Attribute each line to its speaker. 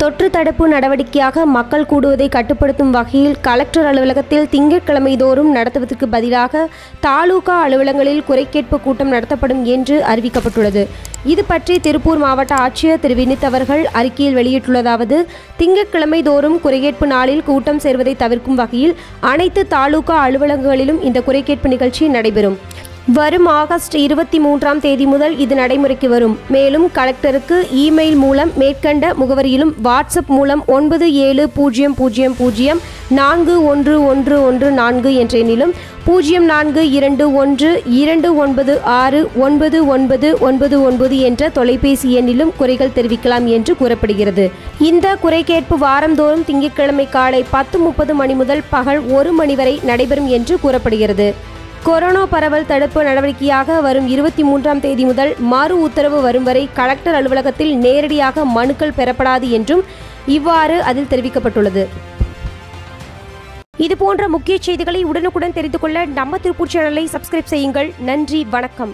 Speaker 1: தொற்று தடுப்பு நடவடிக்கையாக மக்கள் கூடுவதை கட்டுப்படுத்தும் வகையில் கலெக்டர் அலுவலகத்தில் திங்கட்கிழமை தோறும் நடத்துவதற்கு பதிலாக தாலுகா அலுவலகங்களில் குறைகேட்பு கூட்டம் நடத்தப்படும் என்று அறிவிக்கப்பட்டுள்ளது இது பற்றி திருப்பூர் மாவட்ட ஆட்சியர் திரு வினித் அவர்கள் அறிக்கையில் வெளியிட்டுள்ளதாவது திங்கட்கிழமை தோறும் குறைகேட்பு நாளில் கூட்டம் சேர்வதை தவிர்க்கும் வகையில் அனைத்து தாலுகா அலுவலகங்களிலும் இந்த குறைகேட்பு நிகழ்ச்சி நடைபெறும் வரும் ஆகஸ்ட் இருபத்தி மூன்றாம் தேதி முதல் இது நடைமுறைக்கு வரும் மேலும் கலெக்டருக்கு இமெயில் மூலம் மேற்கண்ட முகவரியிலும் வாட்ஸ்அப் மூலம் ஒன்பது ஏழு பூஜ்ஜியம் பூஜ்ஜியம் பூஜ்ஜியம் நான்கு ஒன்று ஒன்று ஒன்று நான்கு என்ற எண்ணிலும் பூஜ்ஜியம் நான்கு இரண்டு ஒன்று இரண்டு ஒன்பது ஆறு ஒன்பது ஒன்பது ஒன்பது ஒன்பது என்ற தொலைபேசி எண்ணிலும் குறைகள் தெரிவிக்கலாம் என்று கூறப்படுகிறது இந்த குறை கேட்பு வாரந்தோறும் திங்கட்கிழமை காலை பத்து முப்பது மணி முதல் பகல் ஒரு மணி வரை நடைபெறும் என்று கூறப்படுகிறது கொரோனா பரவல் தடுப்பு நடவடிக்கையாக வரும் இருபத்தி மூன்றாம் தேதி முதல் மறு உத்தரவு வரும் வரை கலெக்டர் அலுவலகத்தில் நேரடியாக மனுக்கள் பெறப்படாது என்றும் இவ்வாறு அதில் தெரிவிக்கப்பட்டுள்ளது இது போன்ற முக்கிய செய்திகளை உடனுக்குடன் தெரிந்து கொள்ள நம்ம திருப்பூர் சேனலை சப்ஸ்கிரைப் செய்யுங்கள் நன்றி வணக்கம்